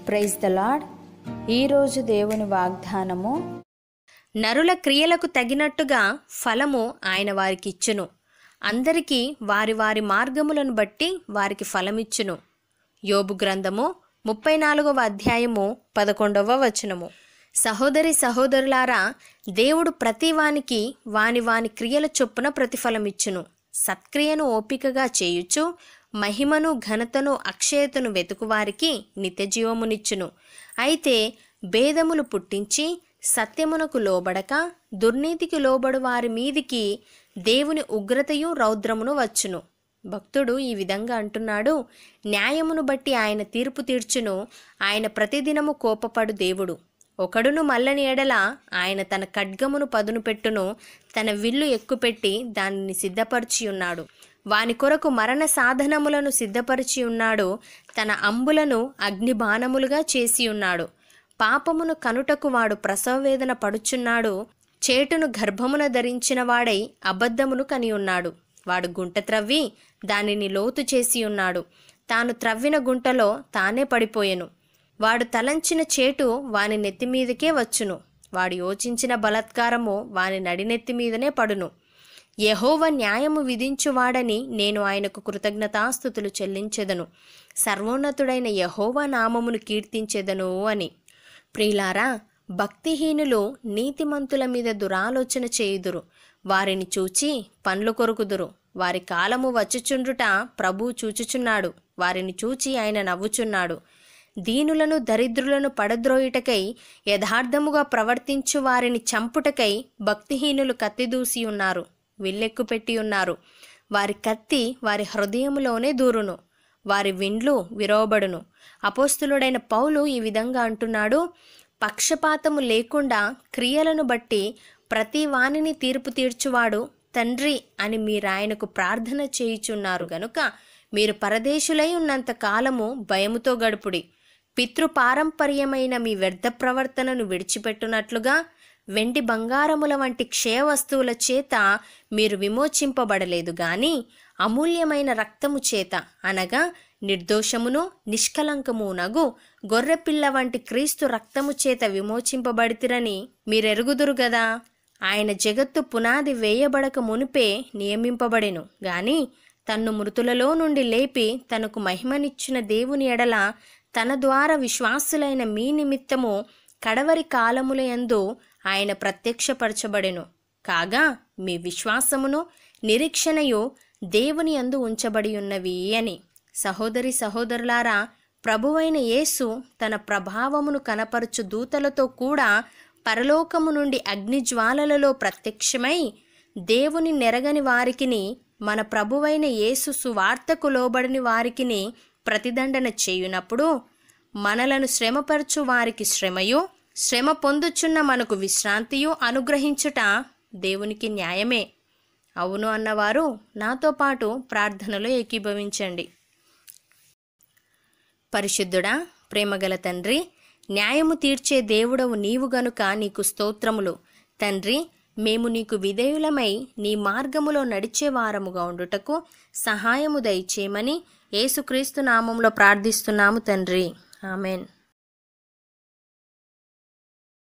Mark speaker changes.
Speaker 1: praise the lord ఈరోజు దేవుని వాగ్దానము
Speaker 2: నరుల క్రియలకు తగినట్టుగా ఫలము ఆయన వారికిచ్చును అందరికీ వారి వారి మార్గములను బట్టి వారికి ఫలమిచ్చును యోబు గ్రంథము ముప్పై నాలుగవ అధ్యాయము పదకొండవ వచనము సహోదరి సహోదరులారా దేవుడు ప్రతి వానికి వాని వాని క్రియల చొప్పున ప్రతిఫలమిచ్చును సత్క్రియను ఓపికగా చేయుచు మహిమను ఘనతను అక్షయతను వెతుకువారికి నిత్యజీవమునిచ్చును అయితే భేదములు పుట్టించి సత్యమునకు లోబడక దుర్నీతికి లోబడు వారి మీదికి దేవుని ఉగ్రతయు రౌద్రమును వచ్చును భక్తుడు ఈ విధంగా అంటున్నాడు న్యాయమును బట్టి ఆయన తీర్పు తీర్చును ఆయన ప్రతిదినము కోపపడు దేవుడు ఒకడును మల్లని ఎడల ఆయన తన ఖడ్గమును పదును పెట్టును తన విల్లు ఎక్కుపెట్టి దానిని సిద్ధపరిచి ఉన్నాడు వాని కొరకు మరణ సాధనములను సిద్ధపరిచి ఉన్నాడు తన అంబులను అగ్నిబాణములుగా చేసి ఉన్నాడు పాపమును కనుటకు వాడు ప్రసవవేదన పడుచున్నాడు చేటును గర్భమున ధరించిన వాడై అబద్ధమును కని ఉన్నాడు వాడు గుంట త్రవ్వి దానిని లోతు చేసి ఉన్నాడు తాను త్రవ్విన గుంటలో తానే పడిపోయెను వాడు తలంచిన చేటు వాని నెత్తిమీదకే వచ్చును వాడు యోచించిన బలాత్కారము వాని నడినెత్తి మీదనే పడును యహోవ న్యాయము విధించువాడని నేను ఆయనకు కృతజ్ఞతాస్థుతులు చెల్లించెదను సర్వోన్నతుడైన యహోవ నామమును కీర్తించెదను అని ప్రియులారా భక్తిహీనులు నీతిమంతుల మీద దురాలోచన చేయుదురు వారిని చూచి పండ్లు కొరుకుదురు వారి కాలము వచ్చుచుండుట ప్రభు చూచుచున్నాడు వారిని చూచి ఆయన నవ్వుచున్నాడు దీనులను దరిద్రులను పడద్రోయుటకై యథార్థముగా ప్రవర్తించు వారిని చంపుటకై భక్తిహీనులు కత్తిదూసి ఉన్నారు విల్లెక్కుపెట్టి ఉన్నారు వారి కత్తి వారి హృదయములోనే దూరును వారి విండ్లు విరోబడును అపోస్తులుడైన పౌలు ఈ విధంగా అంటున్నాడు పక్షపాతము లేకుండా క్రియలను బట్టి ప్రతి వానిని తీర్పు తీర్చువాడు తండ్రి అని మీరాయనకు ప్రార్థన చేయుచున్నారు గనుక మీరు పరదేశులై ఉన్నంత కాలము భయముతో గడుపుడి పితృపారంపర్యమైన మీ వ్యర్థ ప్రవర్తనను విడిచిపెట్టునట్లుగా వెండి బంగారముల వంటి క్షయ వస్తువుల చేత మీరు విమోచింపబడలేదు గాని అమూల్యమైన రక్తము చేత అనగా నిర్దోషమును నిష్కలంకమునగు గొర్రెపిల్ల వంటి క్రీస్తు రక్తము చేత విమోచింపబడితిరని మీరెరుగుదురు గదా ఆయన జగత్తు పునాది వేయబడక మునిపే నియమింపబడెను గాని తన్ను మృతులలో నుండి లేపి తనకు మహిమనిచ్చిన దేవుని ఎడల తన ద్వారా విశ్వాసులైన మీ నిమిత్తము కడవరి కాలములయందు ఆయన ప్రత్యక్షపరచబడెను కాగా మీ విశ్వాసమును నిరీక్షణయు దేవుని యందు ఉంచబడి ఉన్నవి అని సహోదరి సహోదరులారా ప్రభువైన యేసు తన ప్రభావమును కనపరచు దూతలతో కూడా పరలోకము నుండి అగ్నిజ్వాలలలో ప్రత్యక్షమై దేవుని నెరగని వారికిని మన ప్రభువైన యేసు సువార్తకు లోబడని వారికిని ప్రతిదండన చేయునప్పుడు మనలను శ్రమపరచు వారికి శ్రమయు శ్రమ పొందుచున్న మనకు విశ్రాంతియు అనుగ్రహించుట దేవునికి న్యాయమే అవును అన్నవారు నాతో పాటు ప్రార్థనలో ఏకీభవించండి పరిశుద్ధుడా ప్రేమగల తండ్రి న్యాయము తీర్చే దేవుడవు నీవు గనుక నీకు స్తోత్రములు తండ్రి మేము నీకు విధేయులమై నీ మార్గములో నడిచే వారముగా ఉండుటకు సహాయము దయచేయమని యేసుక్రీస్తు నామంలో ప్రార్థిస్తున్నాము తండ్రి ఆమెన్